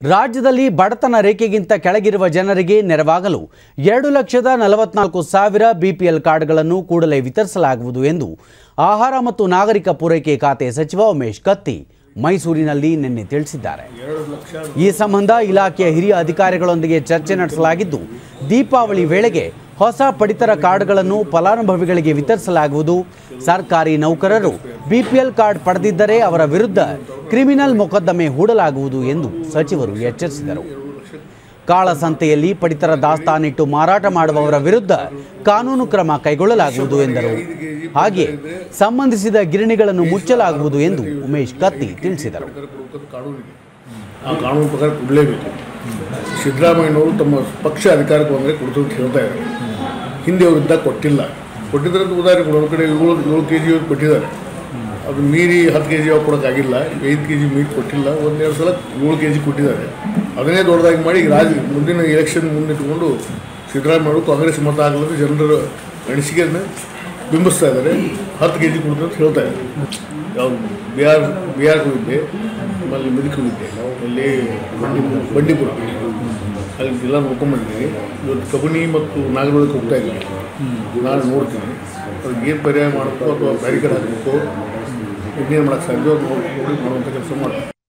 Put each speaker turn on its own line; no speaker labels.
ರಾಜ್ಯದಲ್ಲಿ ಬಡತನ ರೇಖೆಗಿಂತ ಕೆಳಗಿರುವ ಜನರಿಗೆ ನೆರವಾಗಲು ಎರಡು ಲಕ್ಷದ ನಲವತ್ನಾಲ್ಕು ಸಾವಿರ ಬಿಪಿಎಲ್ ಕಾರ್ಡ್ಗಳನ್ನು ಕೂಡಲೇ ವಿತರಿಸಲಾಗುವುದು ಎಂದು ಆಹಾರ ಮತ್ತು ನಾಗರಿಕ ಪೂರೈಕೆ ಖಾತೆ ಸಚಿವ ಉಮೇಶ್ ಕತ್ತಿ ಮೈಸೂರಿನಲ್ಲಿ ನಿನ್ನೆ ತಿಳಿಸಿದ್ದಾರೆ ಈ ಸಂಬಂಧ ಇಲಾಖೆಯ ಹಿರಿಯ ಅಧಿಕಾರಿಗಳೊಂದಿಗೆ ಚರ್ಚೆ ನಡೆಸಲಾಗಿದ್ದು ದೀಪಾವಳಿ ವೇಳೆಗೆ ಹೊಸ ಪಡಿತರ ಕಾರ್ಡ್ಗಳನ್ನು ಫಲಾನುಭವಿಗಳಿಗೆ ವಿತರಿಸಲಾಗುವುದು ಸರ್ಕಾರಿ ನೌಕರರು ಬಿಪಿಎಲ್ ಕಾರ್ಡ್ ಪಡೆದಿದ್ದರೆ ಅವರ ವಿರುದ್ಧ ಕ್ರಿಮಿನಲ್ ಮೊಕದ್ದಮೆ ಹೂಡಲಾಗುವುದು ಎಂದು ಸಚಿವರು ಎಚ್ಚರಿಸಿದರು ಕಾಳಸಂತೆಯಲ್ಲಿ ಪಡಿತರ ದಾಸ್ತಾನಿಟ್ಟು ಮಾರಾಟ ಮಾಡುವವರ ವಿರುದ್ಧ ಕಾನೂನು ಕ್ರಮ ಕೈಗೊಳ್ಳಲಾಗುವುದು ಎಂದರು ಹಾಗೆ ಸಂಬಂಧಿಸಿದ ಗಿರಣಿಗಳನ್ನು ಮುಚ್ಚಲಾಗುವುದು ಎಂದು ಉಮೇಶ್ ಕತ್ತಿ ತಿಳಿಸಿದರು
ಕೊಡೋದು ಕಾನೂನಿದೆ ಆ ಕಾನೂನು ಪ್ರಕಾರ ಕೊಡಲೇಬೇಕು ಸಿದ್ದರಾಮಯ್ಯನವರು ತಮ್ಮ ಪಕ್ಷ ಅಧಿಕಾರಕ್ಕೆ ಬಂದರೆ ಕೊಡ್ತು ಅಂತ ಹೇಳ್ತಾ ಇದ್ದಾರೆ ಹಿಂದೆ ಅವರಿದ್ದಾಗ ಕೊಟ್ಟಿಲ್ಲ ಕೊಟ್ಟಿದ್ದಾರೆ ಅಂತ ಉದಾಹರಣೆ ಕೊಡೋ ಕಡೆ ಏಳು ಏಳು ಕೆ ಜಿ ಕೊಟ್ಟಿದ್ದಾರೆ ಅದು ಮೀರಿ ಹತ್ತು ಕೆ ಜಿ ಅವ್ರು ಕೊಡೋಕ್ಕಾಗಿಲ್ಲ ಐದು ಕೆ ಜಿ ಮೀರಿ ಕೊಟ್ಟಿಲ್ಲ ಒಂದೆರಡು ಸಲ ಏಳು ಕೆ ಜಿ ಕೊಟ್ಟಿದ್ದಾರೆ ಅದನ್ನೇ ದೊಡ್ಡದಾಗಿ ಮಾಡಿ ಈಗ ರಾಜ ಮುಂದಿನ ಎಲೆಕ್ಷನ್ ಮುಂದಿಟ್ಟುಕೊಂಡು ಸಿದ್ದರಾಮಯ್ಯವರು ಕಾಂಗ್ರೆಸ್ ಮತ ಆಗಲಿದ್ರೆ ಜನರ ಅನಿಸಿಕೆಯನ್ನು ಬಿಂಬಿಸ್ತಾ ಇದ್ದಾರೆ ಹತ್ತು ಕೆ ಜಿ ಕೊಡ್ತಾರೆ ಅಂತ ಹೇಳ್ತಾ ಇದ್ದಾರೆ ಯಾವುದು ಬಿಹಾರ್ ಬಿಹಾರ್ಗೆ ಹೋಗಿದ್ದೆ ಆಮೇಲೆ ಮೆದಕ್ ಹೋಗಿದ್ದೆ ಅಲ್ಲಿ ಬಂಡೀಪುರ ಬಂಡೀಪುರ ಅಲ್ಲಿ ಎಲ್ಲ ನೋಡ್ಕೊಂಡ್ಬಂದಿದ್ದೀನಿ ಇವತ್ತು ಕಬಿನಿ ಮತ್ತು ನಾಗರಹೊಳಕ್ಕೆ ಹೋಗ್ತಾ ಇದ್ದೀನಿ ನಾನು ನೋಡ್ತೀನಿ ಅದಕ್ಕೆ ಏನು ಪರ್ಯಾಯ ಮಾಡಬೇಕು ಅಥವಾ ಬ್ಯಾರಿಕೇಡ್ ಹಾಕಬೇಕು ಇನ್ನೇನು ಮಾಡೋಕ್ಕೆ ಸಾಧ್ಯ ನೋಡಿ ನೋಡಿ ಮಾಡುವಂಥ ಕೆಲಸ ಮಾಡ್ತೀನಿ